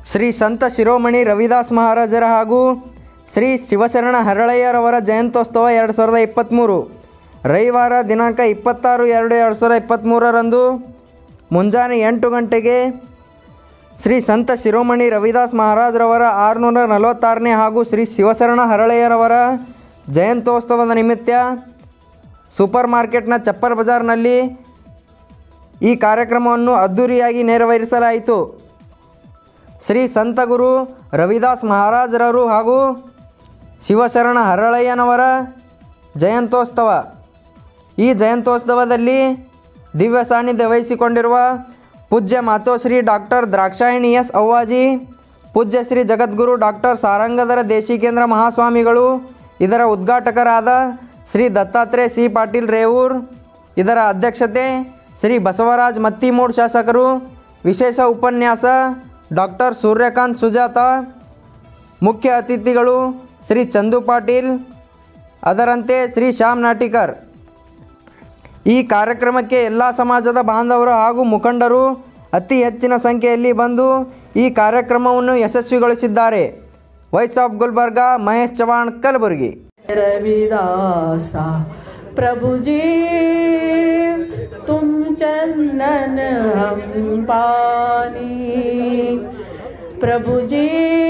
ಶ್ರೀ ಸಂತ ಶಿರೋಮಣಿ ರವಿದಾಸ್ ಮಹಾರಾಜರ ಹಾಗೂ ಶ್ರೀ ಶಿವಶರಣ ಹರಳಯ್ಯರವರ ಜಯಂತ್ಯೋತ್ಸವ ಎರಡು ಸಾವಿರದ ಇಪ್ಪತ್ತ್ಮೂರು ರವಿವಾರ ದಿನಾಂಕ ಇಪ್ಪತ್ತಾರು ಎರಡು ಎರಡು ಸಾವಿರದ ಇಪ್ಪತ್ತ್ಮೂರರಂದು ಮುಂಜಾನೆ ಎಂಟು ಗಂಟೆಗೆ ಶ್ರೀ ಸಂತ ಶಿರೋಮಣಿ ರವಿದಾಸ್ ಮಹಾರಾಜರವರ ಆರುನೂರ ನಲವತ್ತಾರನೇ ಹಾಗೂ ಶ್ರೀ ಶಿವಶರಣ ಹರಳಯ್ಯರವರ ಜಯಂತ್ಯೋತ್ಸವದ ನಿಮಿತ್ತ ಸೂಪರ್ ಮಾರ್ಕೆಟ್ನ ಚಪ್ಪರ್ ಬಜಾರ್ನಲ್ಲಿ ಈ ಕಾರ್ಯಕ್ರಮವನ್ನು ಅದ್ಧೂರಿಯಾಗಿ ನೆರವೇರಿಸಲಾಯಿತು ಶ್ರೀ ಸಂತಗುರು ರವಿದಾಸ್ ಮಹಾರಾಜರರು ಹಾಗೂ ಶಿವಶರಣ ಹರಳಯ್ಯನವರ ಜಯಂತ್ಯೋತ್ಸವ ಈ ಜಯಂತ್ಯೋತ್ಸವದಲ್ಲಿ ದಿವ್ಯ ಸಾನ್ನಿಧ್ಯ ವಹಿಸಿಕೊಂಡಿರುವ ಪೂಜ್ಯ ಮಾತೋಶ್ರೀ ಡಾಕ್ಟರ್ ದ್ರಾಕ್ಷಾಯಣಿ ಎಸ್ ಅವ್ವಾಜಿ ಪೂಜ್ಯ ಶ್ರೀ ಜಗದ್ಗುರು ಡಾಕ್ಟರ್ ಸಾರಂಗಧರ ದೇಶಿಕೇಂದ್ರ ಮಹಾಸ್ವಾಮಿಗಳು ಇದರ ಉದ್ಘಾಟಕರಾದ ಶ್ರೀ ದತ್ತಾತ್ರೇಯ ಸಿ ಪಾಟೀಲ್ ರೇವೂರ್ ಇದರ ಅಧ್ಯಕ್ಷತೆ ಶ್ರೀ ಬಸವರಾಜ್ ಮತ್ತಿಮೂಡ್ ಶಾಸಕರು ವಿಶೇಷ ಉಪನ್ಯಾಸ ಡಾಕ್ಟರ್ ಸೂರ್ಯಕಾಂತ್ ಸುಜಾತ ಮುಖ್ಯ ಅತಿಥಿಗಳು ಶ್ರೀ ಚಂದು ಪಾಟೀಲ್ ಅದರಂತೆ ಶ್ರೀ ಶ್ಯಾಮ್ ನಾಟಿಕರ್ ಈ ಕಾರ್ಯಕ್ರಮಕ್ಕೆ ಎಲ್ಲ ಸಮಾಜದ ಬಾಂಧವರು ಹಾಗೂ ಮುಖಂಡರು ಅತಿ ಹೆಚ್ಚಿನ ಸಂಖ್ಯೆಯಲ್ಲಿ ಬಂದು ಈ ಕಾರ್ಯಕ್ರಮವನ್ನು ಯಶಸ್ವಿಗೊಳಿಸಿದ್ದಾರೆ ವಾಯ್ಸ್ ಆಫ್ ಗುಲ್ಬರ್ಗಾ ಮಹೇಶ್ ಚವಾಣ್ ಕಲಬುರಗಿ रविदासा प्रभु जी तुम चंदन हम पानी प्रभु जी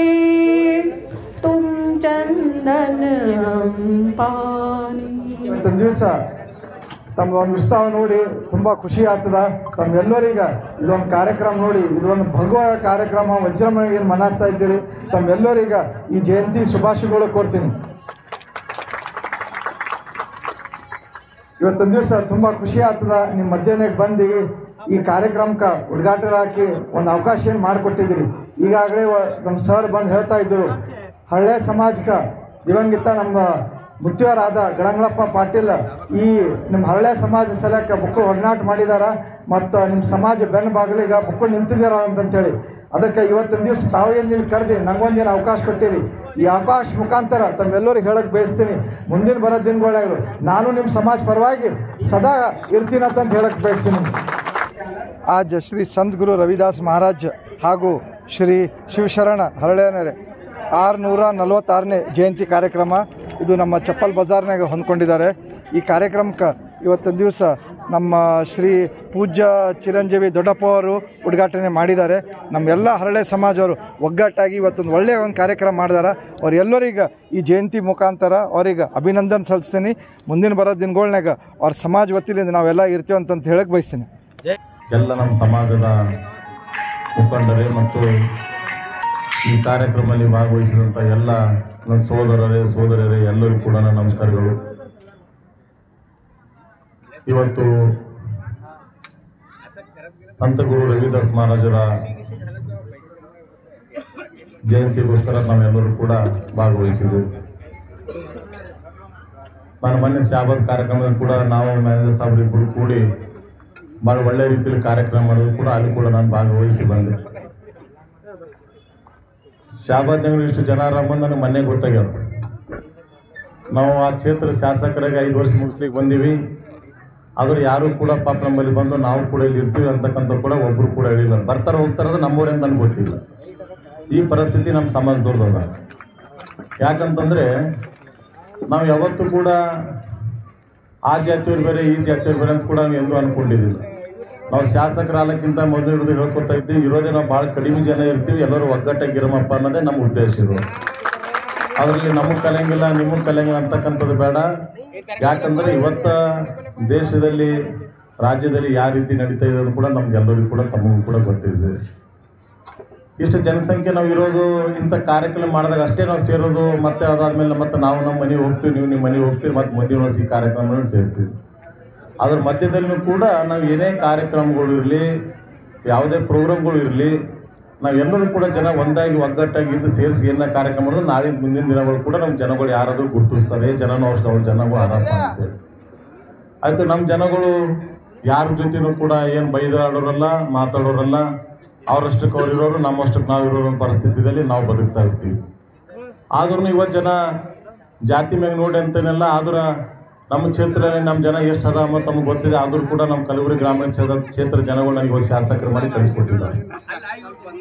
तुम चंदन हम पानी ಇವತ್ತಿನ ದಿವಸ ತಮ್ಮ ಒಂದು ಉತ್ಸಾಹ ನೋಡಿ ತುಂಬ ಖುಷಿ ಆಗ್ತದ ತಮ್ಮೆಲ್ಲರಿಗ ಇದೊಂದು ಕಾರ್ಯಕ್ರಮ ನೋಡಿ ಇದೊಂದು ಭಗವ ಕಾರ್ಯಕ್ರಮ ವಜ್ರಮಣಿಗೆ ಏನು ಮನಾಸ್ತಾ ಇದ್ದೀರಿ ತಮ್ಮೆಲ್ಲರಿಗ ಈ ಜಯಂತಿ ಶುಭಾಶಯಗಳು ಕೋರ್ತೀನಿ ಇವತ್ತಿನ ದಿವಸ ತುಂಬ ಖುಷಿ ಆಗ್ತದ ನಿಮ್ಮ ಮಧ್ಯಾಹ್ನಕ್ಕೆ ಬಂದು ಈ ಕಾರ್ಯಕ್ರಮಕ್ಕೆ ಉದ್ಘಾಟನೆ ಹಾಕಿ ಒಂದು ಅವಕಾಶ ಏನು ಮಾಡಿಕೊಟ್ಟಿದ್ದೀರಿ ಈಗಾಗಲೇ ನಮ್ಮ ಸರ್ ಬಂದು ಹೇಳ್ತಾ ಇದ್ದರು ಹಳ್ಳೆ ಸಮಾಜಕ್ಕೆ ದಿವಂಗಿತ ನಮ್ಮ ಮುತ್ಯವರಾದ ಗಡಂಗಳಪ್ಪ ಪಾಟೀಲ್ ಈ ನಿಮ್ಮ ಹಳ್ಳೆ ಸಮಾಜ ಸಲಕ್ಕೆ ಬುಕ್ಕು ಒಡನಾಟ ಮಾಡಿದಾರ ಮತ್ತು ನಿಮ್ಮ ಸಮಾಜ ಬೆನ್ನ ಬಾಗಿಲಿಗೆ ಬುಕ್ಕು ನಿಂತಿದ್ದಾರ ಅಂತಂತೇಳಿ ಅದಕ್ಕೆ ಇವತ್ತಿನ ದಿವಸ ತಾವೇನು ನೀವು ಕರೆದಿ ನಂಗೊಂದೇನು ಅವಕಾಶ ಕೊಟ್ಟಿರಿ ಈ ಅವಕಾಶ ಮುಖಾಂತರ ತಮ್ಮೆಲ್ಲರಿಗೆ ಹೇಳಕ್ಕೆ ಬಯಸ್ತೀನಿ ಮುಂದಿನ ಬರೋ ದಿನಗಳಾಗಲು ನಾನು ನಿಮ್ಮ ಸಮಾಜ ಪರವಾಗಿ ಸದಾ ಇರ್ತೀನಿ ಅಂತ ಹೇಳಕ್ಕೆ ಬಯಸ್ತೀನಿ आज श्री संत गुरु रविदास महाराज ಹಾಗೂ ಶ್ರೀ ಶಿವಶರಣ ಹರಳೇನರೆ ಆರುನೂರ ನಲವತ್ತಾರನೇ ಜಯಂತಿ ಕಾರ್ಯಕ್ರಮ ಇದು ನಮ್ಮ ಚಪ್ಪಲ್ ಬಜಾರ್ನಾಗ ಹೊಂದ್ಕೊಂಡಿದ್ದಾರೆ ಈ ಕಾರ್ಯಕ್ರಮಕ್ಕೆ ಇವತ್ತಿನ ದಿವಸ ನಮ್ಮ ಶ್ರೀ ಪೂಜ್ಯ ಚಿರಂಜೀವಿ ದೊಡ್ಡಪ್ಪ ಅವರು ಉದ್ಘಾಟನೆ ಮಾಡಿದ್ದಾರೆ ನಮ್ಮೆಲ್ಲ ಹರಳೆ ಸಮಾಜವರು ಒಗ್ಗಟ್ಟಾಗಿ ಇವತ್ತೊಂದು ಒಳ್ಳೆಯ ಒಂದು ಕಾರ್ಯಕ್ರಮ ಮಾಡಿದಾರೆ ಅವ್ರು ಎಲ್ಲರಿಗೆ ಈ ಜಯಂತಿ ಮುಖಾಂತರ ಅವ್ರಿಗೆ ಅಭಿನಂದನೆ ಸಲ್ಲಿಸ್ತೀನಿ ಮುಂದಿನ ಬರೋ ದಿನಗಳ್ನಾಗ ಅವ್ರ ಸಮಾಜ ವತಿಯಿಂದ ನಾವೆಲ್ಲ ಇರ್ತೀವಿ ಅಂತಂತ ಹೇಳಕ್ಕೆ ಬಯಸ್ತೀನಿ ಎಲ್ಲ ನಮ್ಮ ಸಮಾಜದ ಮುಖಂಡರೇ ಮತ್ತು ಈ ಕಾರ್ಯಕ್ರಮದಲ್ಲಿ ಭಾಗವಹಿಸಿದಂಥ ಎಲ್ಲ ನನ್ನ ಸೋದರರೇ ಸೋದರರೇ ಎಲ್ಲರಿಗೂ ಕೂಡ ನನ್ನ ನಮಸ್ಕಾರಗಳು ಇವತ್ತು ಸಂತಗುರು ರವಿದಾಸ್ ಮಹಾರಾಜರ ಜಯಂತಿಗೋಸ್ಕರ ನಾವೆಲ್ಲರೂ ಕೂಡ ಭಾಗವಹಿಸಿದ್ವಿ ನಾನು ಮೊನ್ನೆ ಶಾಬಾದ್ ಕಾರ್ಯಕ್ರಮದಲ್ಲಿ ಕೂಡ ನಾವು ಮ್ಯಾನೇಜರ್ ಸಾಹೇಬ್ರು ಇಬ್ಬರು ಕೂಡಿ ಭಾಳ ಒಳ್ಳೆ ರೀತಿಯಲ್ಲಿ ಕಾರ್ಯಕ್ರಮ ಮಾಡೋದು ಕೂಡ ಅಲ್ಲಿ ಕೂಡ ನಾನು ಭಾಗವಹಿಸಿ ಬಂದೆ ಶಾಬಾದ್ನಗರ ಇಷ್ಟು ಜನ ಬಂದು ನನಗೆ ಮೊನ್ನೆ ಗೊತ್ತಾಗ್ಯಾವ ನಾವು ಆ ಕ್ಷೇತ್ರ ಶಾಸಕರಾಗಿ ಐದು ವರ್ಷ ಮುಗಿಸ್ಲಿಕ್ಕೆ ಬಂದೀವಿ ಆದ್ರೆ ಯಾರು ಕೂಡ ಪಾಪ ನಮ್ಮಲ್ಲಿ ಬಂದು ನಾವು ಕೂಡ ಇಲ್ಲಿ ಇರ್ತೀವಿ ಅಂತಕ್ಕಂಥ ಕೂಡ ಒಬ್ರು ಕೂಡ ಹೇಳಿಲ್ಲ ಬರ್ತಾರೆ ಹೋಗ್ತಾರದು ನಮ್ಮೂರಿಂದ ನನಗೆ ಗೊತ್ತಿಲ್ಲ ಈ ಪರಿಸ್ಥಿತಿ ನಮ್ಮ ಸಮಾಜದವ್ರದಲ್ಲ ಯಾಕಂತಂದ್ರೆ ನಾವು ಯಾವತ್ತೂ ಕೂಡ ಆ ಜಾತಿಯವ್ರು ಬೇರೆ ಈ ಜಾತಿಯವ್ರು ಬೇರೆ ಅಂತ ಕೂಡ ನಾವು ಎಂದೂ ಅನ್ಕೊಂಡಿದ್ದಿಲ್ಲ ನಾವು ಶಾಸಕರಾಗಕ್ಕಿಂತ ಮೊದಲು ಹಿಡಿದು ಹೇಳ್ಕೊತಾ ಇದ್ದೀವಿ ಇರೋದೇ ನಾವು ಭಾಳ ಕಡಿಮೆ ಜನ ಇರ್ತೀವಿ ಎಲ್ಲರೂ ಒಗ್ಗಟ್ಟಾಗಿರಮಪ್ಪ ಅನ್ನೋದೇ ನಮ್ಮ ಉದ್ದೇಶ ಇರೋದು ಅದರಲ್ಲಿ ನಮಗೆ ಕಲಿಯಂಗಿಲ್ಲ ನಿಮಗೆ ಕಲಿಯಂಗಿಲ್ಲ ಅಂತಕ್ಕಂಥದ್ದು ಬೇಡ ಯಾಕಂದ್ರೆ ಇವತ್ತ ದೇಶದಲ್ಲಿ ರಾಜ್ಯದಲ್ಲಿ ಯಾವ ರೀತಿ ನಡೀತಾ ಇದೆ ಅನ್ನೋದು ಕೂಡ ನಮ್ಗೆಲ್ಲರಿಗೂ ಕೂಡ ತಮಗೂ ಕೂಡ ಗೊತ್ತಿದೆ ಇಷ್ಟು ಜನಸಂಖ್ಯೆ ನಾವು ಇರೋದು ಇಂಥ ಕಾರ್ಯಕ್ರಮ ಮಾಡಿದಾಗ ಅಷ್ಟೇ ನಾವು ಸೇರೋದು ಮತ್ತೆ ಅದಾದ್ಮೇಲೆ ಮತ್ತೆ ನಾವು ನಮ್ಮ ಮನೆಗೆ ಹೋಗ್ತೀವಿ ನೀವು ನಿಮ್ಮ ಮನೆಗೆ ಹೋಗ್ತೀವಿ ಮತ್ತೆ ಮುಂದಿನ ವರ್ಷ ಈ ಕಾರ್ಯಕ್ರಮಗಳನ್ನು ಸೇರ್ತೀವಿ ಅದ್ರ ಮಧ್ಯದಲ್ಲೂ ಕೂಡ ನಾವು ಏನೇ ಕಾರ್ಯಕ್ರಮಗಳು ಇರಲಿ ಯಾವುದೇ ಪ್ರೋಗ್ರಾಮ್ಗಳು ಇರಲಿ ನಾವೆಲ್ಲರೂ ಕೂಡ ಜನ ಒಂದಾಗಿ ಒಗ್ಗಟ್ಟಾಗಿ ಇದ್ದು ಸೇರಿಸಿ ಏನ ಕಾರ್ಯಕ್ರಮ ಮಾಡಿದ್ರೆ ನಾಳೆ ಮುಂದಿನ ದಿನಗಳು ಕೂಡ ನಮ್ಮ ಜನಗಳು ಯಾರಾದರೂ ಗುರುತಿಸ್ತಾರೆ ಜನನೂ ಅಷ್ಟು ಅವ್ರ ಜನಗಳು ಆದಪ್ಪ ಅಂತೇಳಿ ಆಯ್ತು ನಮ್ಮ ಜನಗಳು ಯಾರ ಜೊತೆನೂ ಕೂಡ ಏನು ಬೈದಾಡೋರಲ್ಲ ಮಾತಾಡೋರಲ್ಲ ಅವರಷ್ಟಕ್ಕೆ ಅವ್ರು ಇರೋರು ನಮ್ಮಷ್ಟಕ್ಕೆ ನಾವು ಇರೋರು ಅನ್ನೋ ಪರಿಸ್ಥಿತಿಯಲ್ಲಿ ನಾವು ಬದುಕ್ತಾ ಇರ್ತೀವಿ ಆದ್ರೂ ಇವತ್ತು ಜನ ಜಾತಿ ಮ್ಯಾಗ ನೋಡಿ ಅಂತೇನೆಲ್ಲ ಆದ್ರೆ ನಮ್ಮ ಕ್ಷೇತ್ರದಲ್ಲಿ ನಮ್ಮ ಜನ ಎಷ್ಟು ಅದ ಅನ್ನೋದು ತಮಗೆ ಗೊತ್ತಿದೆ ಆದ್ರೂ ಕೂಡ ನಮ್ಮ ಕಲಬುರಗಿ ಗ್ರಾಮೀಣ ಕ್ಷೇತ್ರ ಕ್ಷೇತ್ರ ಜನಗಳು ನನಗೆ ಇವತ್ತು ಶಾಸಕರು ಮಾಡಿ ಕಳಿಸ್ಕೊಟ್ಟಿದ್ದಾರೆ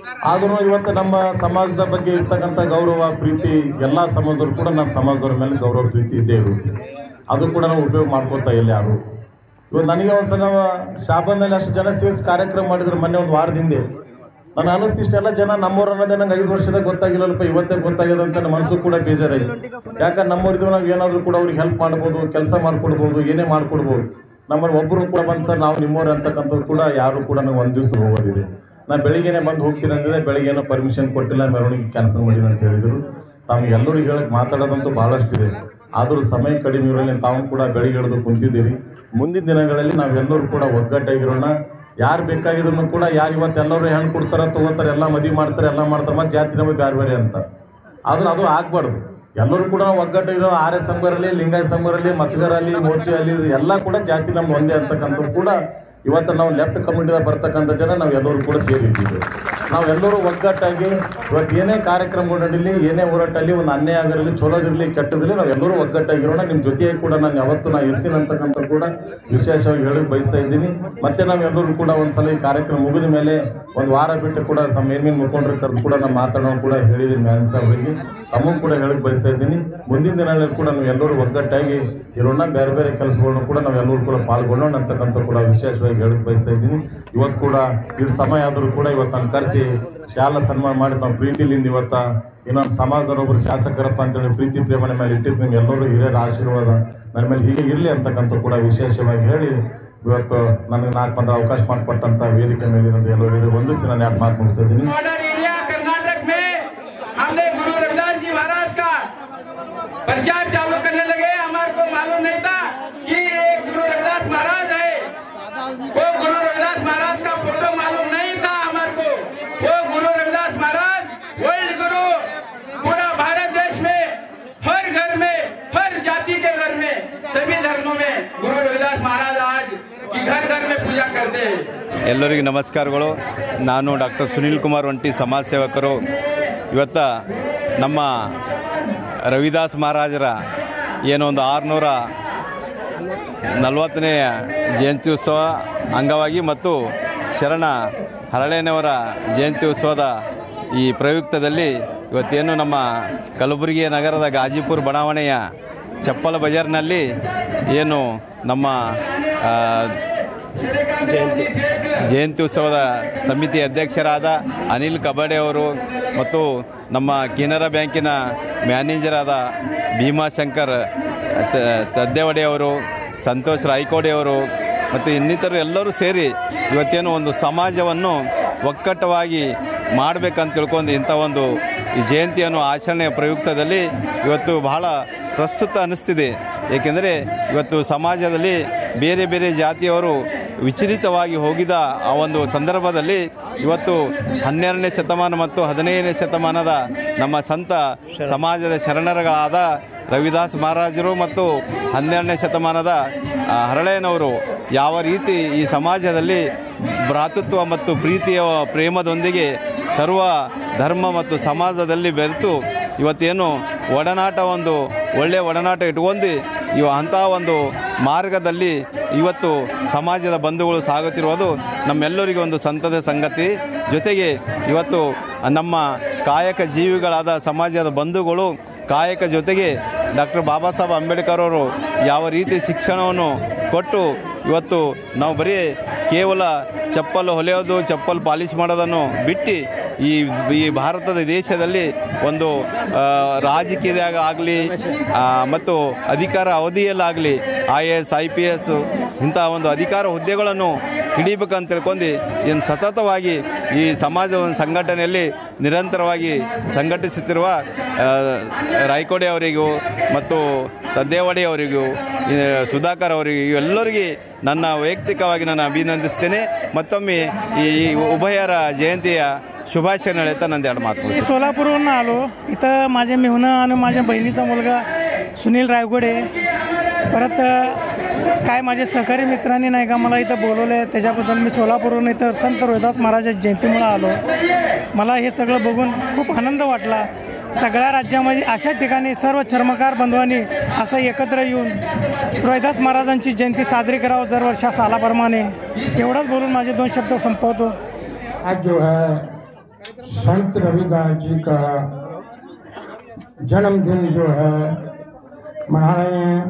ಆದ್ರೂ ಇವತ್ತು ನಮ್ಮ ಸಮಾಜದ ಬಗ್ಗೆ ಇರ್ತಕ್ಕಂಥ ಗೌರವ ಪ್ರೀತಿ ಎಲ್ಲ ಸಮಾಜದವ್ರು ಕೂಡ ನಮ್ಮ ಸಮಾಜದವ್ರ ಮೇಲೆ ಗೌರವ ಪ್ರೀತಿ ಇದ್ದೇ ಇರುತ್ತೆ ಅದು ಕೂಡ ನಾವು ಉಪಯೋಗ ಮಾಡ್ಕೋತಾ ಇಲ್ಲ ಯಾರು ಇವತ್ತು ನನಗೆ ಒಂದ್ಸಲ ಶಾಬಂದಲ್ಲಿ ಅಷ್ಟು ಜನ ಸೇರಿಸಿ ಕಾರ್ಯಕ್ರಮ ಮಾಡಿದ್ರು ಮೊನ್ನೆ ಒಂದು ವಾರದ ಹಿಂದೆ ನಾನು ಅನಿಸ್ತು ಇಷ್ಟೆಲ್ಲ ಜನ ನಮ್ಮವ್ರು ಅನ್ನೋದೇ ನಂಗೆ ಐದು ವರ್ಷದಾಗ ಗೊತ್ತಾಗಿಲ್ಲಲ್ಪ ಇವತ್ತೇ ಗೊತ್ತಾಗಿದೆ ಅಂತ ನನ್ನ ಮನಸ್ಸು ಕೂಡ ಬೇಜಾರಾಗಿದೆ ಯಾಕಂದ್ರೆ ನಮ್ಮವ್ರಿದ್ದು ನಾವು ಏನಾದರೂ ಕೂಡ ಅವ್ರಿಗೆ ಹೆಲ್ಪ್ ಮಾಡ್ಬೋದು ಕೆಲಸ ಮಾಡ್ಕೊಡ್ಬೋದು ಏನೇ ಮಾಡ್ಕೊಡ್ಬೋದು ನಮ್ಮಲ್ಲಿ ಒಬ್ಬರು ಕೂಡ ಬಂದು ಸರ್ ನಾವು ನಿಮ್ಮವ್ರು ಅಂತಕ್ಕಂಥವ್ರು ಕೂಡ ಯಾರು ಕೂಡ ನಾವು ಒಂದು ದಿವಸ ಹೋಗೋದಿದೆ ನಾನು ಬೆಳಿಗ್ಗೆನೆ ಬಂದು ಹೋಗ್ತೀನಿ ಅಂದ್ರೆ ಬೆಳಿಗ್ಗೆನೋ ಪರ್ಮಿಷನ್ ಕೊಟ್ಟಿಲ್ಲ ಮೆರವಣಿಗೆ ಕ್ಯಾನ್ಸಲ್ ಮಾಡಿಲ್ಲ ಅಂತ ಹೇಳಿದ್ರು ತಮಗೆ ಎಲ್ಲರಿಗೂ ಹೇಳಕ್ ಮಾತಾಡೋದಂತೂ ಬಹಳಷ್ಟಿದೆ ಆದರೂ ಸಮಯ ಕಡಿಮೆ ಇರೋಲ್ಲ ತಾವು ಕೂಡ ಬೆಳಿಗ್ಗೆ ಹಿಡಿದು ಕುಂತಿದ್ದೀರಿ ಮುಂದಿನ ದಿನಗಳಲ್ಲಿ ನಾವೆಲ್ಲರೂ ಕೂಡ ಒಗ್ಗಟ್ಟಾಗಿರೋಣ ಯಾರು ಬೇಕಾಗಿದ್ರು ಕೂಡ ಯಾರು ಇವತ್ತು ಎಲ್ಲರೂ ಹೆಣ್ಣು ಕೊಡ್ತಾರ ತಗೋತಾರೆ ಎಲ್ಲ ಮದುವೆ ಮಾಡ್ತಾರೆ ಎಲ್ಲ ಮಾಡ್ತಾರೆ ಮತ್ತೆ ಜಾತಿ ನಮಗೆ ಬೇರೆ ಬೇರೆ ಅಂತ ಆದ್ರೆ ಅದು ಆಗ್ಬಾರ್ದು ಎಲ್ಲರೂ ಕೂಡ ಒಗ್ಗಟ್ಟಿರೋ ಆರ್ಯ ಸಂಘರಲ್ಲಿ ಲಿಂಗಾಯ ಸಂಘರಲ್ಲಿ ಮಚ್ಚಗರಲ್ಲಿ ಮೋಚಿ ಅಲ್ಲಿ ಎಲ್ಲ ಕೂಡ ಜಾತಿ ನಮ್ದು ಒಂದೇ ಅಂತಕ್ಕಂಥದ್ದು ಕೂಡ ಇವತ್ತು ನಾವು ಲೆಫ್ಟ್ ಕಮಿಟಿದಾಗ ಬರ್ತಕ್ಕಂಥ ಜನ ನಾವು ಎಲ್ಲರೂ ಕೂಡ ಸೇರಿದ್ದೀವಿ ನಾವೆಲ್ಲರೂ ಒಗ್ಗಟ್ಟಾಗಿ ಇವತ್ತು ಏನೇ ಕಾರ್ಯಕ್ರಮಗಳು ನಡೀಲಿ ಏನೇ ಹೋರಾಟಲ್ಲಿ ಒಂದು ಅನ್ಯಾಯ ಆಗಿರಲಿ ಚಲೋದಿರಲಿ ಕೆಟ್ಟದಿರಲಿ ನಾವೆಲ್ಲರೂ ಒಗ್ಗಟ್ಟಾಗಿರೋಣ ನಿಮ್ಮ ಜೊತೆಗೆ ಕೂಡ ನಾನು ಯಾವತ್ತೂ ನಾ ಇರ್ತೀನಿ ಅಂತಕ್ಕಂಥ ಕೂಡ ವಿಶೇಷವಾಗಿ ಹೇಳಕ್ ಬಯಸ್ತಾ ಇದ್ದೀನಿ ಮತ್ತೆ ನಾವೆಲ್ಲರೂ ಕೂಡ ಒಂದ್ಸಲ ಈ ಕಾರ್ಯಕ್ರಮ ಮುಗಿದ ಮೇಲೆ ಒಂದು ವಾರ ಬಿಟ್ಟು ಕೂಡ ನಮ್ಮ ಏನೇನು ಮುಖಂಡರು ಕರೆದು ಕೂಡ ನಾನು ಮಾತಾಡೋ ಕೂಡ ಹೇಳಿದ್ದೀನಿ ಮ್ಯಾನ್ ಸಾಹೇಬ್ರಿಗೆ ತಮಗೂ ಕೂಡ ಹೇಳಕ್ ಬಯಸ್ತಾ ಇದ್ದೀನಿ ಮುಂದಿನ ದಿನಗಳಲ್ಲಿ ಕೂಡ ನಾವು ಎಲ್ಲರೂ ಒಗ್ಗಟ್ಟಾಗಿ ಇರೋಣ ಬೇರೆ ಬೇರೆ ಕೆಲಸಗಳನ್ನು ಕೂಡ ನಾವು ಎಲ್ಲರೂ ಕೂಡ ಪಾಲ್ಗೊಳ್ಳೋಣ ಅಂತಕ್ಕಂಥ ಕೂಡ ವಿಶೇಷವಾಗಿ ಹೇಳಕ್ ಬಯಸ್ತಾ ಇದ್ದೀನಿ ಇವತ್ತು ಕೂಡ ಇಷ್ಟು ಸಮಯ ಆದರೂ ಕೂಡ ಇವತ್ತು ನಾನು ಕರೆಸಿ ಶಾಲಾ ಸನ್ಮಾನ ಮಾಡಿ ನಾವು ಪ್ರೀತಿಲಿಂದ ಇವತ್ತ ಇನ್ನೊಂದು ಸಮಾಜದ ಒಬ್ಬರು ಶಾಸಕರಪ್ಪ ಅಂತೇಳಿ ಪ್ರೀತಿ ಪ್ರೇಮನೆ ಮೇಲೆ ಇಟ್ಟಿದ್ದು ನಿಮ್ಗೆ ಎಲ್ಲರೂ ಹಿರಿಯರ ಆಶೀರ್ವಾದ ನನ್ನ ಮೇಲೆ ಹೀಗೆ ಇರಲಿ ಅಂತಕ್ಕಂಥ ಕೂಡ ವಿಶೇಷವಾಗಿ ಹೇಳಿ ಇವತ್ತು ನನಗೆ ನಾಲ್ಕು ಬಂದ ಅವಕಾಶ ಮಾಡಿಕೊಟ್ಟಂತ ವೇದಿಕೆ ಮೇಲೆ ಎಲ್ಲರಿಗೂ ವಂದಿಸಿ ನಾನು ಯಾಕೆ ಮಾತು ಮುಗಿಸ್ತಾ ಇದ್ದೀನಿ बॉर्डर एरिया कर्नाटक में हमने गुरु रविदास जी महाराज का प्रचार चालू करने लगे हमारे को मालूम नहीं था कि ये गुरु रविदास महाराज है वो गुरु रविदास महाराज का फोटो मालूम नहीं था हमारे को वो गुरु रविदास महाराज वर्ल्ड गुरु पूरा भारत देश में हर घर में हर जाति के घर में सभी धर्मों में गुरु रविदास महाराज आज की घर घर में पूजा करते हैं ಎಲ್ಲರಿಗೂ ನಮಸ್ಕಾರಗಳು ನಾನು ಡಾಕ್ಟರ್ ಸುನೀಲ್ ಕುಮಾರ್ ಒಂಟಿ ಸಮಾಜ ಸೇವಕರು ಇವತ್ತು ನಮ್ಮ ರವಿದಾಸ್ ಮಹಾರಾಜರ ಏನೋ ಒಂದು ಆರುನೂರ ನಲವತ್ತನೇ ಜಯಂತಿ ಉತ್ಸವ ಅಂಗವಾಗಿ ಮತ್ತು ಶರಣ ಹರಳೇನವರ ಜಯಂತಿ ಉತ್ಸವದ ಈ ಪ್ರಯುಕ್ತದಲ್ಲಿ ಇವತ್ತೇನು ನಮ್ಮ ಕಲಬುರಗಿ ನಗರದ ಗಾಜಿಪುರ ಬಡಾವಣೆಯ ಚಪ್ಪಲ ಬಜಾರ್ನಲ್ಲಿ ಏನು ನಮ್ಮ ಆ, ಜಯಂತಿ ಉತ್ಸವದ ಸಮಿತಿ ಅಧ್ಯಕ್ಷರಾದ ಅನಿಲ್ ಕಬಡೆ ಅವರು ಮತ್ತು ನಮ್ಮ ಕೆನರಾ ಬ್ಯಾಂಕಿನ ಮ್ಯಾನೇಜರಾದ ಭೀಮಾಶಂಕರ್ ತ- ತದ್ದೇವಡೆ ಅವರು ಸಂತೋಷ್ ರಾಯ್ಕೋಡೆ ಅವರು ಮತ್ತು ಇನ್ನಿತರು ಎಲ್ಲರೂ ಸೇರಿ ಇವತ್ತೇನು ಒಂದು ಸಮಾಜವನ್ನು ಒಕ್ಕಟ್ಟವಾಗಿ ಮಾಡಬೇಕಂತ ತಿಳ್ಕೊಂಡು ಇಂಥ ಒಂದು ಈ ಜಯಂತಿಯನ್ನು ಆಚರಣೆಯ ಪ್ರಯುಕ್ತದಲ್ಲಿ ಇವತ್ತು ಬಹಳ ಪ್ರಸ್ತುತ ಅನ್ನಿಸ್ತಿದೆ ಏಕೆಂದರೆ ಇವತ್ತು ಸಮಾಜದಲ್ಲಿ ಬೇರೆ ಬೇರೆ ಜಾತಿಯವರು ವಿಚಲಿತವಾಗಿ ಹೋಗಿದ ಆ ಒಂದು ಸಂದರ್ಭದಲ್ಲಿ ಇವತ್ತು ಹನ್ನೆರಡನೇ ಶತಮಾನ ಮತ್ತು ಹದಿನೈದನೇ ಶತಮಾನದ ನಮ್ಮ ಸಂತ ಸಮಾಜದ ಶರಣರುಗಳಾದ ರವಿದಾಸ್ ಮಹಾರಾಜರು ಮತ್ತು ಹನ್ನೆರಡನೇ ಶತಮಾನದ ಆ, ಹರಳಯ್ಯನವರು ಯಾವ ರೀತಿ ಈ ಸಮಾಜದಲ್ಲಿ ಭ್ರಾತೃತ್ವ ಮತ್ತು ಪ್ರೀತಿಯ ಪ್ರೇಮದೊಂದಿಗೆ ಸರ್ವ ಧರ್ಮ ಮತ್ತು ಸಮಾಜದಲ್ಲಿ ಬೆರೆತು ಇವತ್ತೇನು ಒಡನಾಟ ಒಂದು ಒಳ್ಳೆಯ ಒಡನಾಟ ಇಟ್ಕೊಂಡು ಇವ ಅಂಥ ಒಂದು ಮಾರ್ಗದಲ್ಲಿ ಇವತ್ತು ಸಮಾಜದ ಬಂಧುಗಳು ಸಾಗುತ್ತಿರುವುದು ನಮ್ಮೆಲ್ಲರಿಗೂ ಒಂದು ಸಂತದ ಸಂಗತಿ ಜೊತೆಗೆ ಇವತ್ತು ನಮ್ಮ ಕಾಯಕ ಜೀವಿಗಳಾದ ಸಮಾಜದ ಬಂಧುಗಳು ಕಾಯಕ ಜೊತೆಗೆ ಡಾಕ್ಟರ್ ಬಾಬಾ ಸಾಹೇಬ್ ಅಂಬೇಡ್ಕರ್ ಅವರು ಯಾವ ರೀತಿ ಶಿಕ್ಷಣವನ್ನು ಕೊಟ್ಟು ಇವತ್ತು ನಾವು ಬರೀ ಕೇವಲ ಚಪ್ಪಲ್ ಹೊಲೆಯೋದು ಚಪ್ಪಲ್ ಪಾಲಿಶ್ ಮಾಡೋದನ್ನು ಬಿಟ್ಟು ಈ ಈ ಭಾರತದ ದೇಶದಲ್ಲಿ ಒಂದು ಆ, ರಾಜಕೀಯದಾಗ ಆಗಲಿ ಮತ್ತು ಅಧಿಕಾರ ಅವಧಿಯಲ್ಲಾಗಲಿ I A S I P S ಇಂಥ ಒಂದು ಅಧಿಕಾರ ಹುದ್ದೆಗಳನ್ನು ಹಿಡಿಬೇಕಂತ ತಿಳ್ಕೊಂಡು ಏನು ಸತತವಾಗಿ ಈ ಸಮಾಜ ಒಂದು ಸಂಘಟನೆಯಲ್ಲಿ ನಿರಂತರವಾಗಿ ಸಂಘಟಿಸುತ್ತಿರುವ ಆ, ರಾಯ್ಕೋಡೆ ಅವರಿಗೂ ಮತ್ತು ತದ್ದೇವಡೆ ಅವರಿಗೂ ಈ ಸುಧಾಕರ್ ಅವರಿಗೂ ಇವೆಲ್ಲರಿಗೆ ನನ್ನ ವೈಯಕ್ತಿಕವಾಗಿ ನಾನು ಅಭಿನಂದಿಸ್ತೇನೆ ಮತ್ತೊಮ್ಮೆ ಈ ಉಭಯರ ಜಯಂತಿಯ शुभाशय ಹೇಳ್ತಾ ನಂದು ಎರಡು ಮಾತು ಮುಗಿಸ್ತೇನೆ. सोलापूरवरून आलो इथं माझे मेहुणं आणि माझ्या बहिणीचा मुलगा सुनील रायगोडे परत अ, काय माझे सहकारी मित्रांनी नाही का मला इथं बोलवलं आहे त्याच्याबद्दल मी सोलापूरवरून इथं संत रोहिदास महाराज जयंतीमुळं आलो मला हे सगळं बघून खूप आनंद वाटला सगळ्या राज्यामध्ये अशा ठिकाणी सर्व चर्मकार बंधवांनी असं एकत्र येऊन रोहिदास महाराजांची जयंती साजरी करावं दर वर्षा सालाप्रमाणे एवढंच बोलून माझे दोन शब्द संपवतो आज जो है संत रविदास जी का जन्मदिन जो है मना रहे हैं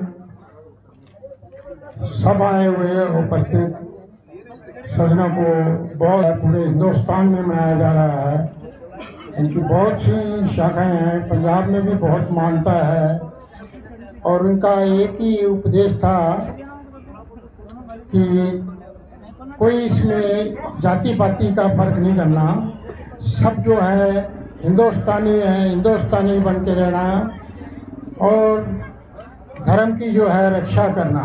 सब आए हुए उपस्थित सजनों को बहुत पूरे हिंदुस्तान में मनाया जा रहा है इनकी बहुत सी शाखाएं हैं पंजाब में भी बहुत मानता है और उनका एक ही उपदेश था कि कोई इसमें जाति पाति का फर्क नहीं करना सब जो है हिंदुस्तानी है हिंदुस्तानी बन के रहना और धर्म की जो है रक्षा करना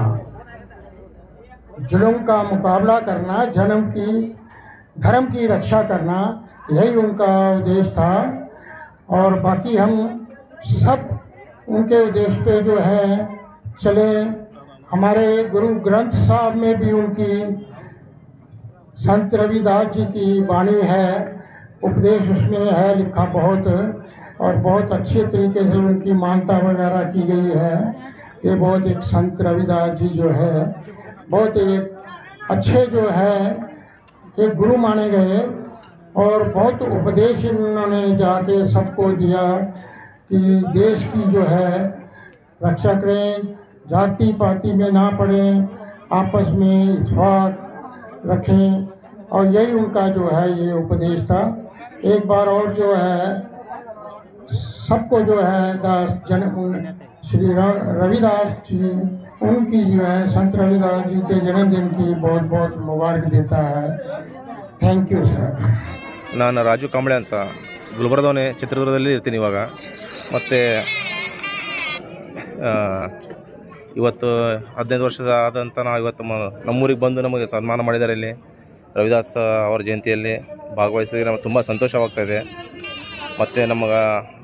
जुल्म का मुकाबला करना जन्म की धर्म की रक्षा करना यही उनका उद्देश्य था और बाकी हम सब उनके उद्देश्य पे जो है चले हमारे गुरु ग्रंथ साहब में भी उनकी संत रविदास जी की वाणी है उपदेश उसमें है लिखा बहुत और बहुत अच्छे तरीके से उनकी मानता वगैरह की गई है ये बहुत एक संत रविदास जी जो है बहुत एक अच्छे जो है एक गुरु माने गए और बहुत उपदेश इन्होंने जाके सबको दिया कि देश की जो है रक्षा करें जाति पाति में ना पड़ें आपस में इतफाक रखें और यही उनका जो है ये उपदेश था एक बार और जो है सबको जो है दास जन उन- श्री र- रविदास जी उनकी जो है संत रविदास जी के जन्मदिन की बहुत बहुत मुबारक देता है थैंक यू सर ನಾನು ರಾಜು ಕಾಂಬಳೆ ಅಂತ ಗುಲ್ಬರ್ಗದವನೇ ಚಿತ್ರದುರ್ಗದಲ್ಲಿ ಇರ್ತೀನಿ ಇವಾಗ ಮತ್ತು ಇವತ್ತು ಹದಿನೈದು ವರ್ಷದ ಆದಂಥ ನಾವು ಇವತ್ತು ಮ ನಮ್ಮೂರಿಗೆ ಬಂದು ನಮಗೆ ಸನ್ಮಾನ ಮಾಡಿದ್ದಾರೆ ಇಲ್ಲಿ ರವಿದಾಸ್ ಅವರ ಜಯಂತಿಯಲ್ಲಿ ಭಾಗವಹಿಸಿದ್ರೆ ನಮಗೆ ತುಂಬ ಸಂತೋಷವಾಗ್ತಾ ಇದೆ ಮತ್ತು ನಮಗೆ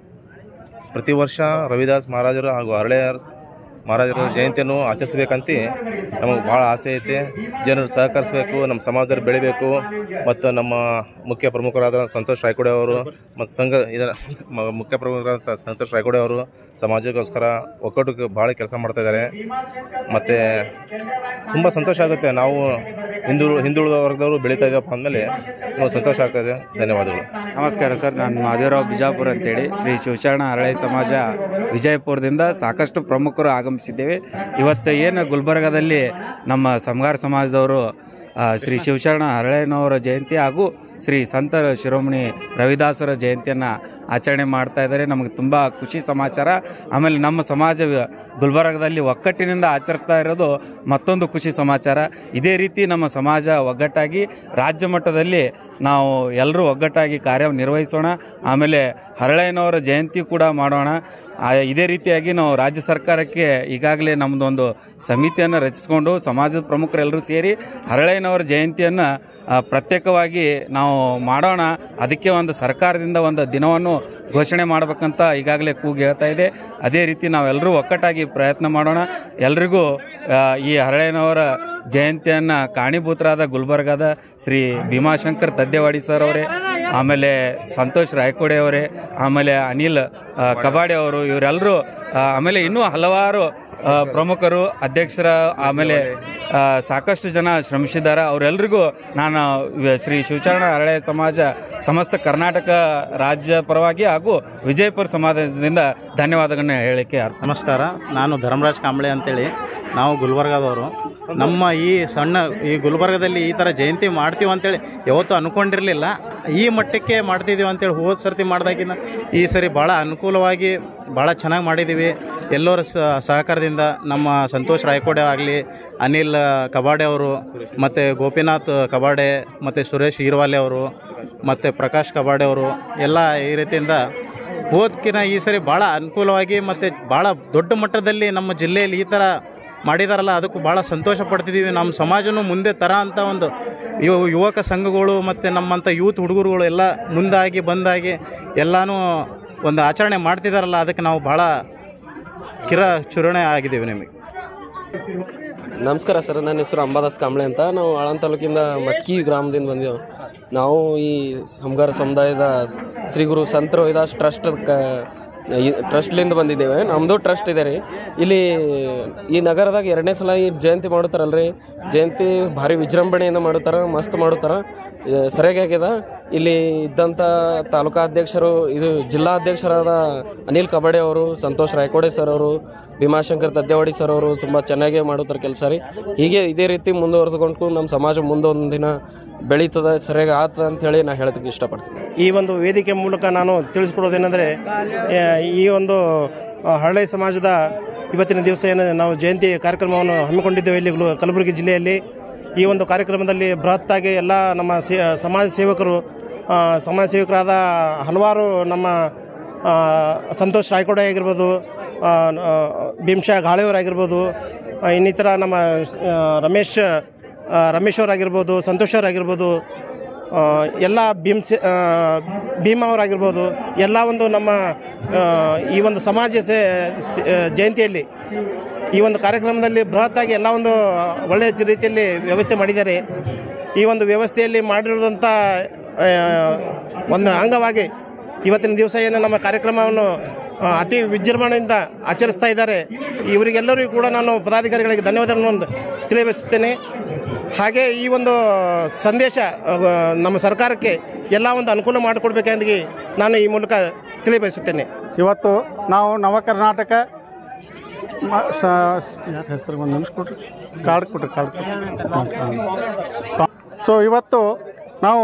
ಪ್ರತಿ ವರ್ಷ ರವಿದಾಸ್ ಮಹಾರಾಜರು ಹಾಗೂ ಹರಳೆಯರ್ ಮಹಾರಾಜರ ಜಯಂತಿಯನ್ನು ಆಚರಿಸ್ಬೇಕಂತ ನಮಗೆ ಭಾಳ ಆಸೆ ಐತೆ ಜನರು ಸಹಕರಿಸಬೇಕು ನಮ್ಮ ಸಮಾಜದಲ್ಲಿ ಬೆಳಿಬೇಕು ಮತ್ತು ನಮ್ಮ ಮುಖ್ಯ ಪ್ರಮುಖರಾದ ಸಂತೋಷ್ ರಾಯ್ಕೋಡೆ ಅವರು ಮತ್ತು ಸಂಘ ಇದರ ಮ- ಮುಖ್ಯ ಪ್ರಮುಖರಾದ ಸಂತೋಷ್ ರಾಯ್ಕೋಡೆ ಅವರು ಸಮಾಜಕ್ಕೋಸ್ಕರ ಒಕ್ಕೂಟಕ್ಕೆ ಭಾಳ ಕೆಲಸ ಮಾಡ್ತಾ ಇದ್ದಾರೆ ಮತ್ತು ತುಂಬ ಸಂತೋಷ ಆಗುತ್ತೆ ನಾವು ಹಿಂದು ಹಿಂದುಳಿದ ವರ್ಗದವರು ಬೆಳೀತಾ ಇದ್ದೀವಪ್ಪ ಅಂದಮೇಲೆ ತುಂಬ ಸಂತೋಷ ಆಗ್ತಾಯಿದೆ ಧನ್ಯವಾದಗಳು ನಮಸ್ಕಾರ ಸರ್ ನಾನು ಮಾದೇವರಾವ್ ಬಿಜಾಪುರ ಅಂತೇಳಿ ಶ್ರೀ ಶಿವಶರಣ ಹರಳೆ ಸಮಾಜ ವಿಜಯಪುರದಿಂದ ಸಾಕಷ್ಟು ಪ್ರಮುಖರು ಆಗಮಿಸಿದ್ದೇವೆ ಇವತ್ತು ಏನು ಗುಲ್ಬರ್ಗಾದಲ್ಲಿ ನಮ್ಮ ಸಮಗಾರ ಸಮಾಜದವರು ಆ, ಶ್ರೀ ಶಿವಶರಣ ಹರಳೆನವರ ಜಯಂತಿ ಹಾಗೂ ಶ್ರೀ ಸಂತ ಶಿರೋಮಣಿ ರವಿದಾಸರ ಜಯಂತಿಯನ್ನು ಆಚರಣೆ ಮಾಡ್ತಾ ಇದ್ದಾರೆ ನಮಗೆ ತುಂಬ ಖುಷಿ ಸಮಾಚಾರ ಆಮೇಲೆ ನಮ್ಮ ಸಮಾಜ ಗುಲ್ಬರ್ಗದಲ್ಲಿ ಒಕ್ಕಟ್ಟಿನಿಂದ ಆಚರಿಸ್ತಾ ಇರೋದು ಮತ್ತೊಂದು ಖುಷಿ ಸಮಾಚಾರ ಇದೇ ರೀತಿ ನಮ್ಮ ಸಮಾಜ ಒಗ್ಗಟ್ಟಾಗಿ ರಾಜ್ಯ ಮಟ್ಟದಲ್ಲಿ ನಾವು ಎಲ್ಲರೂ ಒಗ್ಗಟ್ಟಾಗಿ ಕಾರ್ಯನಿರ್ವಹಿಸೋಣ ಆಮೇಲೆ ಹರಳೆನವರ ಜಯಂತಿ ಕೂಡ ಮಾಡೋಣ ಆ, ಇದೇ ರೀತಿಯಾಗಿ ನಾವು ರಾಜ್ಯ ಸರ್ಕಾರಕ್ಕೆ ಈಗಾಗಲೇ ನಮ್ಮದೊಂದು ಸಮಿತಿಯನ್ನು ರಚಿಸಿಕೊಂಡು ಸಮಾಜದ ಪ್ರಮುಖರೆಲ್ಲರೂ ಸೇರಿ ಹರಳೆನವರ ಜಯಂತಿಯನ್ನು ಆ, ಪ್ರತ್ಯೇಕವಾಗಿ ನಾವು ಮಾಡೋಣ ಅದಕ್ಕೆ ಒಂದು ಸರ್ಕಾರದಿಂದ ಒಂದು ದಿನವನ್ನು ಘೋಷಣೆ ಮಾಡಬೇಕಂತ ಈಗಾಗಲೇ ಕೂಗಿ ಹೇಳ್ತಾ ಇದೆ ಅದೇ ರೀತಿ ನಾವೆಲ್ಲರೂ ಒಕ್ಕಟ್ಟಾಗಿ ಪ್ರಯತ್ನ ಮಾಡೋಣ ಎಲ್ರಿಗೂ ಆ, ಈ ಹರಳೆನವರ ಜಯಂತಿಯನ್ನು ಕಾರಣೀಭೂತರಾದ ಗುಲ್ಬರ್ಗಾದ ಶ್ರೀ ಭೀಮಾಶಂಕರ್ ತದ್ದೇವಾಡಿ ಸರ್ ಅವರೇ ಆಮೇಲೆ ಸಂತೋಷ್ ರಾಯ್ಕೋಡೆ ಅವರೇ ಆಮೇಲೆ ಅನಿಲ್ ಆ, ಕಬಾಡೆ ಅವರು ಇವರೆಲ್ಲರೂ ಆ, ಆಮೇಲೆ ಇನ್ನೂ ಹಲವಾರು ಆ, ಪ್ರಮುಖರು ಅಧ್ಯಕ್ಷರ ಆಮೇಲೆ ಆ, ಸಾಕಷ್ಟು ಜನ ಶ್ರಮಿಸಿದ್ದಾರೆ ಅವರೆಲ್ಲರಿಗೂ ನಾನು ವ- ಶ್ರೀ ಶಿವಚರಣ ಹರಳೆ ಸಮಾಜ ಸಮಸ್ತ ಕರ್ನಾಟಕ ರಾಜ್ಯ ಪರವಾಗಿ ಹಾಗೂ ವಿಜಯಪುರ ಸಮಾಜದಿಂದ ಧನ್ಯವಾದಗಳನ್ನ ಹೇಳಲಿಕ್ಕೆ ಅರ್ಪ ನಮಸ್ಕಾರ ನಾನು ಧರ್ಮರಾಜ್ ಕಾಂಬಳೆ ಅಂತೇಳಿ ನಾವು ಗುಲ್ಬರ್ಗಾದವರು ನಮ್ಮ ಈ ಸಣ್ಣ ಈ ಗುಲ್ಬರ್ಗದಲ್ಲಿ ಈ ಥರ ಜಯಂತಿ ಮಾಡ್ತೀವಿ ಅಂತೇಳಿ ಯಾವತ್ತೂ ಅಂದ್ಕೊಂಡಿರಲಿಲ್ಲ ಈ ಮಟ್ಟಕ್ಕೆ ಮಾಡ್ತಿದ್ದೀವಿ ಅಂತೇಳಿ ಹೋದ ಸರ್ತಿ ಮಾಡಿದಾಗಿನ ಈ ಸರಿ ಭಾಳ ಅನುಕೂಲವಾಗಿ ಭಾಳ ಚೆನ್ನಾಗಿ ಮಾಡಿದ್ದೀವಿ ಎಲ್ಲರ ಸ- ಸಹಕಾರದಿಂದ ನಮ್ಮ ಸಂತೋಷ್ ರಾಯ್ಕೋಡೆ ಆಗಲಿ ಅನಿಲ್ ಕಬಾಡೆ ಅವರು ಮತ್ತು ಗೋಪಿನಾಥ್ ಕಬಾಡೆ ಮತ್ತು ಸುರೇಶ್ ಈರ್ವಾಲೆ ಅವರು ಮತ್ತು ಪ್ರಕಾಶ್ ಕಬಾಡೆ ಅವರು ಎಲ್ಲ ಈ ರೀತಿಯಿಂದ ಹೋದ್ಕಿನ ಈ ಸರಿ ಭಾಳ ಅನುಕೂಲವಾಗಿ ಮತ್ತು ಭಾಳ ದೊಡ್ಡ ಮಟ್ಟದಲ್ಲಿ ನಮ್ಮ ಜಿಲ್ಲೆಯಲ್ಲಿ ಈ ಥರ ಮಾಡಿದಾರಲ್ಲ ಅದಕ್ಕೂ ಭಾಳ ಸಂತೋಷ ಪಡ್ತಿದ್ದೀವಿ ನಮ್ಮ ಸಮಾಜನೂ ಮುಂದೆ ತರ ಅಂತ ಒಂದು ಯುವ ಯುವಕ ಸಂಘಗಳು ಮತ್ತು ನಮ್ಮಂಥ ಯೂತ್ ಹುಡುಗರುಗಳು ಎಲ್ಲ ಮುಂದಾಗಿ ಬಂದಾಗಿ ಎಲ್ಲನೂ ಒಂದು ಆಚರಣೆ ಮಾಡ್ತಿದಾರಲ್ಲ ಅದಕ್ಕೆ ನಾವು ಭಾಳ ಕಿರ ಚುರಣೆ ಆಗಿದ್ದೀವಿ ನಿಮಗೆ ನಮಸ್ಕಾರ ಸರ್ ನನ್ನ ಹೆಸರು ಅಂಬಾದಾಸ್ ಕಾಂಬ್ಳೆ ಅಂತ ನಾವು ಆಳಂದ ತಾಲೂಕಿಂದ ಮಟ್ಕಿ ಗ್ರಾಮದಿಂದ ಬಂದೆವು ನಾವು ಈ ಸಮಗಾರ ಸಮುದಾಯದ ಶ್ರೀ ಗುರು ಸಂತ ರವಿದಾಸ್ ಟ್ರಸ್ಟ್ ಕ ಈ ಟ್ರಸ್ಟ್ಲಿಂದ ಬಂದಿದ್ದೇವೆ ನಮ್ಮದು ಟ್ರಸ್ಟ್ ಇದೆ ರೀ ಇಲ್ಲಿ ಈ ನಗರದಾಗ ಎರಡನೇ ಸಲ ಈ ಜಯಂತಿ ಮಾಡುತ್ತಾರಲ್ರಿ ಜಯಂತಿ ಭಾರಿ ವಿಜೃಂಭಣೆಯಿಂದ ಮಾಡುತ್ತಾರೆ ಮಸ್ತ್ ಮಾಡುತ್ತಾರೆ ಸರಿಯಾಗಿ ಆಗ್ಯದ ಇಲ್ಲಿ ಇದ್ದಂಥ ತಾಲೂಕಾ ಅಧ್ಯಕ್ಷರು ಇದು ಜಿಲ್ಲಾ ಅಧ್ಯಕ್ಷರಾದ ಅನಿಲ್ ಕಬಡೆ ಅವರು ಸಂತೋಷ್ ರಾಯ್ಕೋಡೆ ಸರ್ ಅವರು ಭೀಮಾಶಂಕರ್ ತದ್ದೇವಾಡಿ ಸರ್ ಅವರು ತುಂಬ ಚೆನ್ನಾಗೇ ಮಾಡುತ್ತಾರೆ ಕೆಲಸ ರೀ ಹೀಗೆ ಇದೇ ರೀತಿ ಮುಂದುವರೆಸ್ಕೊಂಡು ನಮ್ಮ ಸಮಾಜ ಮುಂದೊಂದು ದಿನ ಬೆಳೀತದೆ ಸರಿಯಾಗಿ ಆಗ್ತದೆ ಅಂತೇಳಿ ನಾ ಹೇಳೋದಕ್ಕೆ ಇಷ್ಟಪಡ್ತೀನಿ ಈ ಒಂದು ವೇದಿಕೆ ಮೂಲಕ ನಾನು ತಿಳಿಸ್ಕೊಡೋದೇನೆಂದರೆ ಆ, ಈ ಒಂದು ಆ, ಹಳ್ಳಿ ಸಮಾಜದ ಇವತ್ತಿನ ದಿವಸ ಏನು ನಾವು ಜಯಂತಿ ಕಾರ್ಯಕ್ರಮವನ್ನು ಹಮ್ಮಿಕೊಂಡಿದ್ದೇವೆ ಇಲ್ಲಿ ಗ್ಲು- ಕಲಬುರಗಿ ಜಿಲ್ಲೆಯಲ್ಲಿ ಈ ಒಂದು ಕಾರ್ಯಕ್ರಮದಲ್ಲಿ ಬೃಹತ್ತಾಗಿ ಎಲ್ಲ ನಮ್ಮ ಸೇ ಸಮಾಜ ಸೇವಕರು ಆ, ಸಮಾಜ ಸೇವಕರಾದ ಹಲವಾರು ನಮ್ಮ ಆ, ಸಂತೋಷ್ ರಾಯ್ಕೋಡೆ ಆಗಿರ್ಬೋದು ಆ, ಆ, ಭೀಮ್ಶಾ ಗಾಳೆಯವರಾಗಿರ್ಬೋದು ಆ, ಇನ್ನಿತರ ನಮ್ಮ ಆ, ರಮೇಶ್ ಆ, ರಮೇಶ್ ಅವರಾಗಿರ್ಬೋದು ಸಂತೋಷ್ ಅವರಾಗಿರ್ಬೋದು ಆ, ಎಲ್ಲ ಭೀಮ್ಸೆ ಆ, ಭೀಮಾ ಅವರಾಗಿರ್ಬೋದು ಎಲ್ಲ ಒಂದು ನಮ್ಮ ಆ, ಈ ಒಂದು ಸಮಾಜ ಸೇ ಸೇ- ಆ, ಜಯಂತಿಯಲ್ಲಿ ಈ ಒಂದು ಕಾರ್ಯಕ್ರಮದಲ್ಲಿ ಬೃಹತ್ತಾಗಿ ಎಲ್ಲ ಒಂದು ಒಳ್ಳೆಯ ರೀತಿಯಲ್ಲಿ ವ್ಯವಸ್ಥೆ ಮಾಡಿದ್ದಾರೆ ಈ ಒಂದು ವ್ಯವಸ್ಥೆಯಲ್ಲಿ ಮಾಡಿರೋದಂಥ ಆ, ಒಂದು ಅಂಗವಾಗಿ ಇವತ್ತಿನ ದಿವಸ ಏನು ನಮ್ಮ ಕಾರ್ಯಕ್ರಮವನ್ನು ಆ, ಅತಿ ವಿಜೃಂಭಣೆಯಿಂದ ಆಚರಿಸ್ತಾ ಇದ್ದಾರೆ ಇವರಿಗೆಲ್ಲರಿಗೂ ಕೂಡ ನಾನು ಪದಾಧಿಕಾರಿಗಳಿಗೆ ಧನ್ಯವಾದಗಳನ್ನು ತಿಳಿಯಬಯಸುತ್ತೇನೆ ಹಾಗೆ ಈ ಒಂದು ಸಂದೇಶ ಆ, ನಮ್ಮ ಸರ್ಕಾರಕ್ಕೆ ಎಲ್ಲ ಒಂದು ಅನುಕೂಲ ಮಾಡಿಕೊಡ್ಬೇಕೆಂದು ನಾನು ಈ ಮೂಲಕ ತಿಳಿಯಬಯಸುತ್ತೇನೆ ಇವತ್ತು ನಾವು ನವ ಕರ್ನಾಟಕ ಸ್- ಮ- ಸ- ಸ್- ಯಾರ ಹೆಸರು ಒಂದು ನಿಮಿಷ ಕೊಡ್ರಿ ಕಾರ್ಡ್ ಕೊಡ್ರಿ ಕಾರ್ಡ್ ಸೊ ಇವತ್ತು ನಾವು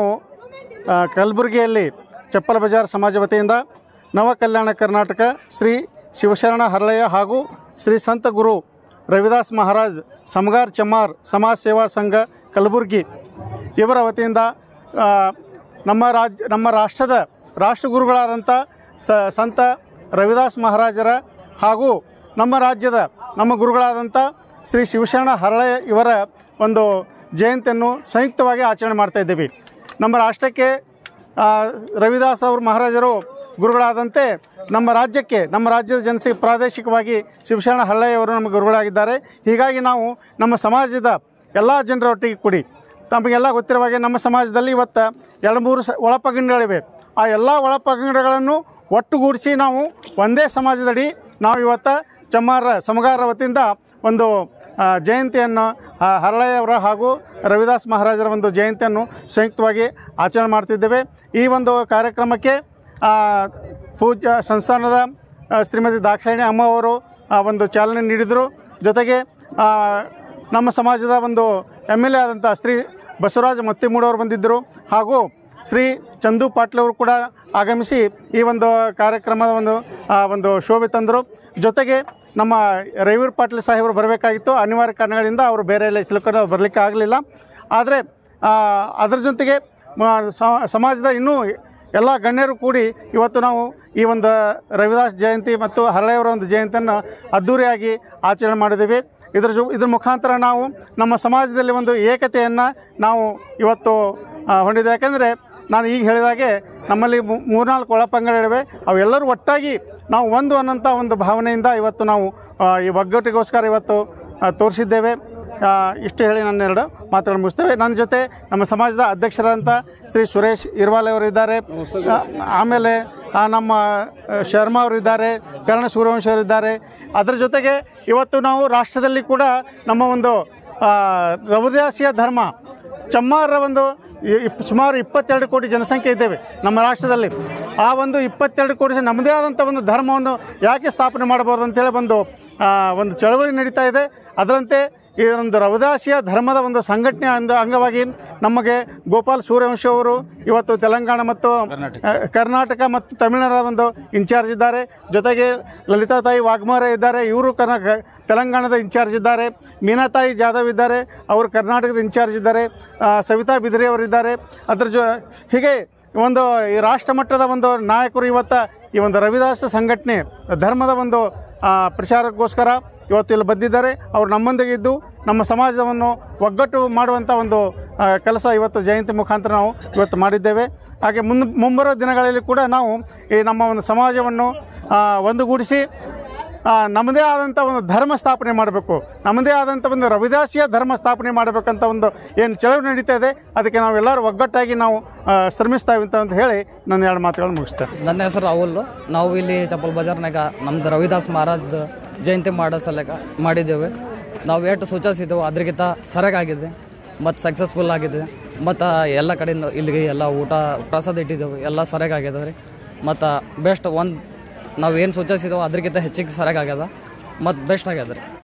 ಆ, ಕಲಬುರಗಿಯಲ್ಲಿ ಚಪ್ಪಲ ಬಜಾರ್ ಸಮಾಜ ವತಿಯಿಂದ ನವ ಕಲ್ಯಾಣ ಕರ್ನಾಟಕ ಶ್ರೀ ಶಿವಶರಣ ಹರಳಯ್ಯ ಹಾಗೂ ಶ್ರೀ ಸಂತ ಗುರು ರವಿದಾಸ್ ಮಹಾರಾಜ್ ಸಮಗಾರ್ ಚಮ್ಮಾರ್ ಸಮಾಜ ಸೇವಾ ಸಂಘ ಕಲಬುರಗಿ ಇವರ ವತಿಯಿಂದ ಆ, ನಮ್ಮ ರಾಜ್ಯ ನಮ್ಮ ರಾಷ್ಟ್ರದ ರಾಷ್ಟ್ರಗುರುಗಳಾದಂಥ ಸ ಸಂತ ರವಿದಾಸ್ ಮಹಾರಾಜರ ಹಾಗೂ ನಮ್ಮ ರಾಜ್ಯದ ನಮ್ಮ ಗುರುಗಳಾದಂಥ ಶ್ರೀ ಶಿವಶರಣ ಹರಳಯ್ಯ ಇವರ ಒಂದು ಜಯಂತಿಯನ್ನು ಸಂಯುಕ್ತವಾಗಿ ಆಚರಣೆ ಮಾಡ್ತಾ ಇದ್ದೀವಿ ನಮ್ಮ ರಾಷ್ಟ್ರಕ್ಕೆ ಆ, ರವಿದಾಸ್ ಅವರು ಮಹಾರಾಜರು ಗುರುಗಳಾದಂತೆ ನಮ್ಮ ರಾಜ್ಯಕ್ಕೆ ನಮ್ಮ ರಾಜ್ಯದ ಜನತೆಗೆ ಪ್ರಾದೇಶಿಕವಾಗಿ ಶಿವಶರಣ ಹರಳಯ್ಯ ಅವರು ನಮ್ಮ ಗುರುಗಳಾಗಿದ್ದಾರೆ ಹೀಗಾಗಿ ನಾವು ನಮ್ಮ ಸಮಾಜದ ಎಲ್ಲ ಜನರ ಒಟ್ಟಿಗೆ ಕೂಡಿ ತಮಗೆಲ್ಲ ಗೊತ್ತಿರುವ ಹಾಗೆ ನಮ್ಮ ಸಮಾಜದಲ್ಲಿ ಇವತ್ತು ಎರಡು ಮೂರು ಸ ಒಳಪಂಗಡಗಳಿವೆ ಆ ಎಲ್ಲ ಒಳಪಂಗಡಗಳನ್ನು ಒಟ್ಟುಗೂಡಿಸಿ ನಾವು ಒಂದೇ ಸಮಾಜದಡಿ ನಾವು ಇವತ್ತು ಚಮ್ಮಾರ ಸಮಗಾರ ವತಿಯಿಂದ ಒಂದು ಆ, ಜಯಂತಿಯನ್ನು ಆ, ಹರಳಯ್ಯವರ ಹಾಗೂ ರವಿದಾಸ್ ಮಹಾರಾಜರ ಒಂದು ಜಯಂತಿಯನ್ನು ಸಂಯುಕ್ತವಾಗಿ ಆಚರಣೆ ಮಾಡ್ತಿದ್ದೇವೆ ಈ ಒಂದು ಕಾರ್ಯಕ್ರಮಕ್ಕೆ ಆ, ಪೂಜ್ಯ ಸಂಸ್ಥಾನದ ಆ, ಶ್ರೀಮತಿ ದಾಕ್ಷಾಯಿಣಿ ಅಮ್ಮ ಅವರು ಆ, ಒಂದು ಚಾಲನೆ ನೀಡಿದರು ಜೊತೆಗೆ ಆ, ನಮ್ಮ ಸಮಾಜದ ಒಂದು ಎಮ್ ಎಲ್ ಎ ಆದಂಥ ಶ್ರೀ ಬಸವರಾಜ ಮತ್ತಿಮೂಡವರು ಬಂದಿದ್ದರು ಹಾಗೂ ಶ್ರೀ ಚಂದು ಪಾಟ್ಲೆ ಅವರು ಕೂಡ ಆಗಮಿಸಿ ಈ ಒಂದು ಕಾರ್ಯಕ್ರಮದ ಒಂದು ಆ, ಒಂದು ಶೋಭೆ ತಂದರು ಜೊತೆಗೆ ನಮ್ಮ ರವಿವೀರ್ ಪಾಟೀಲ್ ಸಾಹೇಬರು ಬರಬೇಕಾಗಿತ್ತು ಅನಿವಾರ್ಯ ಕಾರಣಗಳಿಂದ ಅವರು ಬೇರೆ ಎಲ್ಲ ಸಿಲುಕೊಂಡು ಬರಲಿಕ್ಕೆ ಆಗಲಿಲ್ಲ ಆದರೆ ಅದರ ಜೊತೆಗೆ ಮ- ಸ- ಸಮಾಜದ ಇನ್ನೂ ಎಲ್ಲ ಗಣ್ಯರು ಕೂಡಿ ಇವತ್ತು ನಾವು ಈ ಒಂದು ರವಿದಾಸ್ ಜಯಂತಿ ಮತ್ತು ಹರಳೆಯವರ ಒಂದು ಜಯಂತಿಯನ್ನು ಅದ್ಧೂರಿಯಾಗಿ ಆಚರಣೆ ಮಾಡಿದ್ದೀವಿ ಇದರ ಜೊ ಇದ್ರ ಮುಖಾಂತರ ನಾವು ನಮ್ಮ ಸಮಾಜದಲ್ಲಿ ಒಂದು ಏಕತೆಯನ್ನು ನಾವು ಇವತ್ತು ಆ, ಹೊಂದಿದೆ ಯಾಕೆಂದರೆ ನಾನು ಈಗ ಹೇಳಿದಾಗೆ ನಮ್ಮಲ್ಲಿ ಮೂ- ಮೂರ್ನಾಲ್ಕು ಒಳಪಂಗಡಗಳಿವೆ ಅವೆಲ್ಲರೂ ಒಟ್ಟಾಗಿ ನಾವು ಒಂದು ಅನ್ನೋಂಥ ಒಂದು ಭಾವನೆಯಿಂದ ಇವತ್ತು ನಾವು ಆ, ಈ ಒಗ್ಗಟ್ಟಿಗೋಸ್ಕರ ಇವತ್ತು ಆ, ತೋರಿಸಿದ್ದೇವೆ ಆ, ಇಷ್ಟು ಹೇಳಿ ನನ್ನ ಎರಡು ಮಾತುಗಳು ಮುಗಿಸ್ತೇವೆ ನನ್ನ ಜೊತೆ ನಮ್ಮ ಸಮಾಜದ ಅಧ್ಯಕ್ಷರಾದಂಥ ಶ್ರೀ ಸುರೇಶ್ ಇರ್ವಾಲೆ ಅವರು ಇದ್ದಾರೆ ಆ, ಆಮೇಲೆ ಆ, ನಮ್ಮ ಆ, ಶರ್ಮಾ ಅವರು ಇದ್ದಾರೆ ಕರ್ಣ ಸೂರ್ಯವಂಶಿ ಅವರು ಇದ್ದಾರೆ ಅದರ ಜೊತೆಗೆ ಇವತ್ತು ನಾವು ರಾಷ್ಟ್ರದಲ್ಲಿ ಕೂಡ ನಮ್ಮ ಒಂದು ಆ, ರವಿದಾಸಿಯ ಧರ್ಮ ಚಮ್ಮಾರ ಒಂದು ಇ- ಇಪ್- ಸುಮಾರು ಇಪ್ಪತ್ತೆರಡು ಕೋಟಿ ಜನಸಂಖ್ಯೆ ಇದ್ದೇವೆ ನಮ್ಮ ರಾಷ್ಟ್ರದಲ್ಲಿ ಆ ಒಂದು ಇಪ್ಪತ್ತೆರಡು ಕೋಟಿ ಜನ- ನಮ್ಮದೇ ಆದಂಥ ಒಂದು ಧರ್ಮವನ್ನು ಯಾಕೆ ಸ್ಥಾಪನೆ ಮಾಡಬಾರ್ದು ಅಂತೇಳಿ ಒಂದು ಆ, ಒಂದು ಚಳವಳಿ ನಡೀತಾ ಇದೆ ಅದರಂತೆ ಈ ಒಂದು ರವಿದಾಸಿಯ ಧರ್ಮದ ಒಂದು ಸಂಘಟನೆ ಅಂದ ಅಂಗವಾಗಿ ನಮಗೆ ಗೋಪಾಲ್ ಸೂರ್ಯವಂಶಿ ಅವರು ಇವತ್ತು ತೆಲಂಗಾಣ ಮತ್ತು ಆ, ಕರ್ನಾಟಕ ಮತ್ತು ತಮಿಳುನಾಡಿನ ಒಂದು ಇನ್ಚಾರ್ಜ್ ಇದ್ದಾರೆ ಜೊತೆಗೆ ಲಲಿತಾತಾಯಿ ವಾಗ್ಮಾರೆ ಇದ್ದಾರೆ ಇವರು ಕರ್ನಾಟಕ ತೆಲಂಗಾಣದ ಇನ್ಚಾರ್ಜ್ ಇದ್ದಾರೆ ಮೀನಾತಾಯಿ ಜಾಧವ್ ಇದ್ದಾರೆ ಅವರು ಕರ್ನಾಟಕದ ಇನ್ಚಾರ್ಜ್ ಇದ್ದಾರೆ ಆ, ಸವಿತಾ ಬಿದ್ರಿ ಅವರಿದ್ದಾರೆ ಅದ್ರ ಜೊ ಹೀಗೆ ಒಂದು ಈ ರಾಷ್ಟ್ರ ಮಟ್ಟದ ಒಂದು ನಾಯಕರು ಇವತ್ತು ಈ ಒಂದು ರವಿದಾಸ ಸಂಘಟನೆ ಧರ್ಮದ ಒಂದು ಆ, ಪ್ರಚಾರಕ್ಕೋಸ್ಕರ ಇವತ್ತು ಇಲ್ಲಿ ಬಂದಿದ್ದಾರೆ ಅವರು ನಮ್ಮೊಂದಿಗೆ ಇದ್ದು ನಮ್ಮ ಸಮಾಜವನ್ನು ಒಗ್ಗಟ್ಟು ಮಾಡುವಂಥ ಒಂದು ಆ, ಕೆಲಸ ಇವತ್ತು ಜಯಂತಿ ಮುಖಾಂತರ ನಾವು ಇವತ್ತು ಮಾಡಿದ್ದೇವೆ ಹಾಗೆ ಮುಂದೆ ಮುಂಬರುವ ದಿನಗಳಲ್ಲಿ ಕೂಡ ನಾವು ಈ ನಮ್ಮ ಒಂದು ಸಮಾಜವನ್ನು ಆ, ಒಂದುಗೂಡಿಸಿ ಆ, ನಮ್ಮದೇ ಆದಂಥ ಒಂದು ಧರ್ಮ ಸ್ಥಾಪನೆ ಮಾಡಬೇಕು ನಮ್ಮದೇ ಆದಂಥ ಒಂದು ರವಿದಾಸಿಯ ಧರ್ಮ ಸ್ಥಾಪನೆ ಮಾಡಬೇಕಂತ ಒಂದು ಏನು ಚಳವಳಿ ನಡೀತಾ ಇದೆ ಅದಕ್ಕೆ ನಾವೆಲ್ಲರೂ ಒಗ್ಗಟ್ಟಾಗಿ ನಾವು ಆ, ಶ್ರಮಿಸ್ತಾವೆ ಅಂತ ಅಂತ ಹೇಳಿ ನನ್ನ ಎರಡು ಮಾತುಗಳನ್ನು ಮುಗಿಸ್ತೇನೆ ನನ್ನ ಹೆಸರು ರಾಹುಲ್ ನಾವು ಇಲ್ಲಿ ಚಪ್ಪಲ್ ಬಜಾರ್ನಾಗ ನಮ್ದು ರವಿದಾಸ್ ಮಹಾರಾಜ್ದ ಜಯಂತಿ ಮಾಡೋ ಸಲಕ ಮಾಡಿದ್ದೇವೆ ನಾವು ಎಷ್ಟು ಸೂಚಿಸಿದ್ದೆವು ಅದ್ರಗಿಂತ ಸರಿಯಾಗಿದೆ ಮತ್ತು ಸಕ್ಸಸ್ಫುಲ್ ಆಗಿದೆ ಮತ್ತು ಎಲ್ಲ ಕಡೆಯಿಂದ ಇಲ್ಲಿಗೆ ಎಲ್ಲ ಊಟ ಪ್ರಸಾದ ಇಟ್ಟಿದ್ದೆವು ಎಲ್ಲ ಸರಿಯಾಗಿ ಆಗ್ಯದ ರೀ ಮತ್ತು ಬೆಸ್ಟ್ ಒಂದು ನಾವು ಏನು ಸೂಚಿಸಿದೆವು ಅದಕ್ಕಿಂತ ಹೆಚ್ಚಿಗೆ ಸರಿಯಾಗಿ ಆಗ್ಯದ ಮತ್ತು ಬೆಸ್ಟ್ ಆಗ್ಯದ ರೀ